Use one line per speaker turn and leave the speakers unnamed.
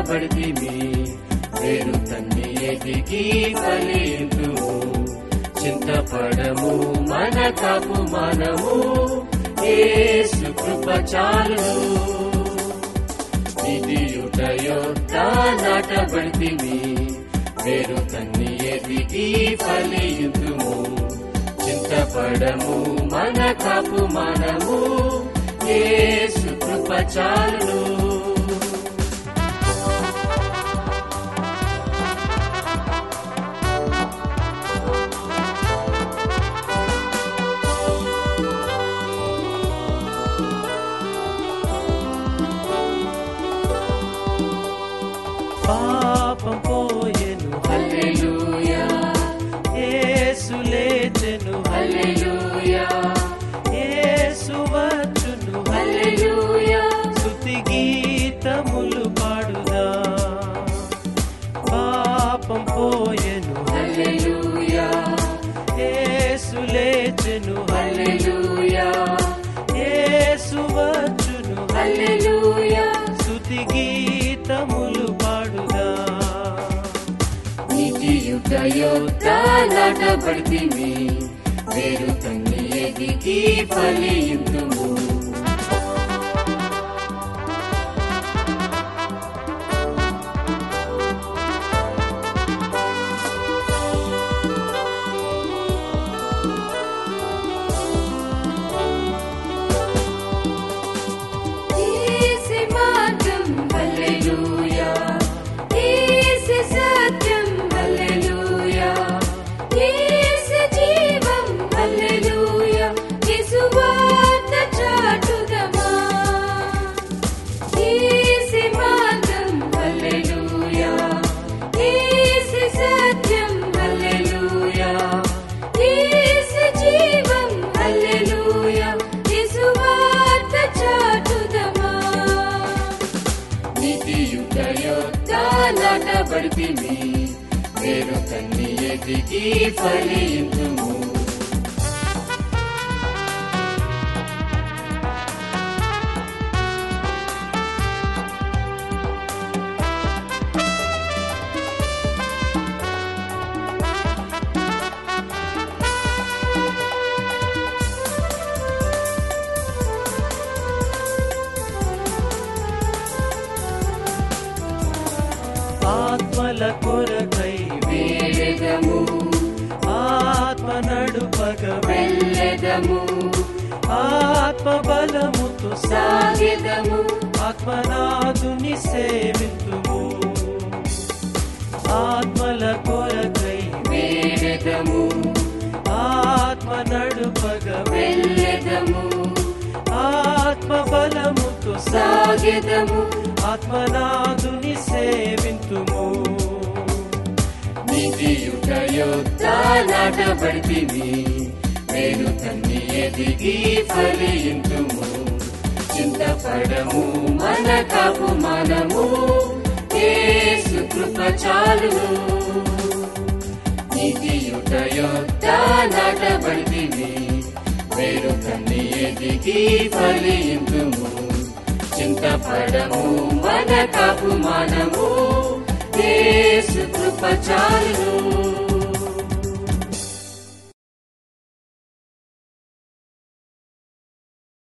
నాటబడితిమి వేరు తన్ని ఎదిగి ఫలింతుము చింతపడము మన కాపు మనము యేసు కృప చాలును నిధియుటయొద్ద నాటబడితిమి వేరు తన్ని ఎదిగి ఫలియుతుము చింతపడము మన కాపు మనము యేసు కృప చాలును
పాపం పోయెను
హల్లెలూయా
యేసు లేచెను
హల్లెలూయా
యేసు వచ్చును
హల్లెలూయా
స్తుతి గీతములు పాడుదా పాపం పోయెను
హల్లెలూయా
యేసు లేచెను
హల్లెలూయా
యేసు వచ్చును
హల్లెలూయా
స్తుతి గీతములు పాడుదా
నీతియుటయొద్ద నాటబడితిమి వేరు తన్ని ఎదిగి ఫలియుతుము
యేసు మార్గం
హల్లెలూయా
యేసు సత్యం
హల్లెలూయా
యేసు జీవం
హల్లెలూయా
యేసు వార్త చాటుదమా యేసు మార్గం
హల్లెలూయా
యేసు సత్యం
హల్లెలూయా
యేసు జీవం
హల్లెలూయా
యేసు వార్త చాటుదమా
నీతియుటయొద్ద నాటబడితిమి వేరు తన్ని ఎదిగి ఫలియుతుము
ఆత్మల కొరకై
వేడెదము
ఆత్మ నడుపగ
వెళ్ళెదము
ఆత్మ బలముతో
సాగెదము
ఆత్మనాథుని సేవితుము ఆత్మల కొరకై
వేడెదము
ఆత్మ నడుపగ
వెళ్ళెదము
ఆత్మ బలముతో
సాగెదము
ఆత్మనాథుని సేవితుము
నీతియుటయొద్ద నాటబడితిమి వేరు తన్ని ఎదిగి ఫలియుతుము చింతపడము మన కాపు మనము యేసు కృప చాలును నీతియుటయొద్ద నాటబడితిమి వేరు తన్ని ఎదిగి ఫలియుతుము చింతపడము మన కాపు మనము యేసు కృప చాలును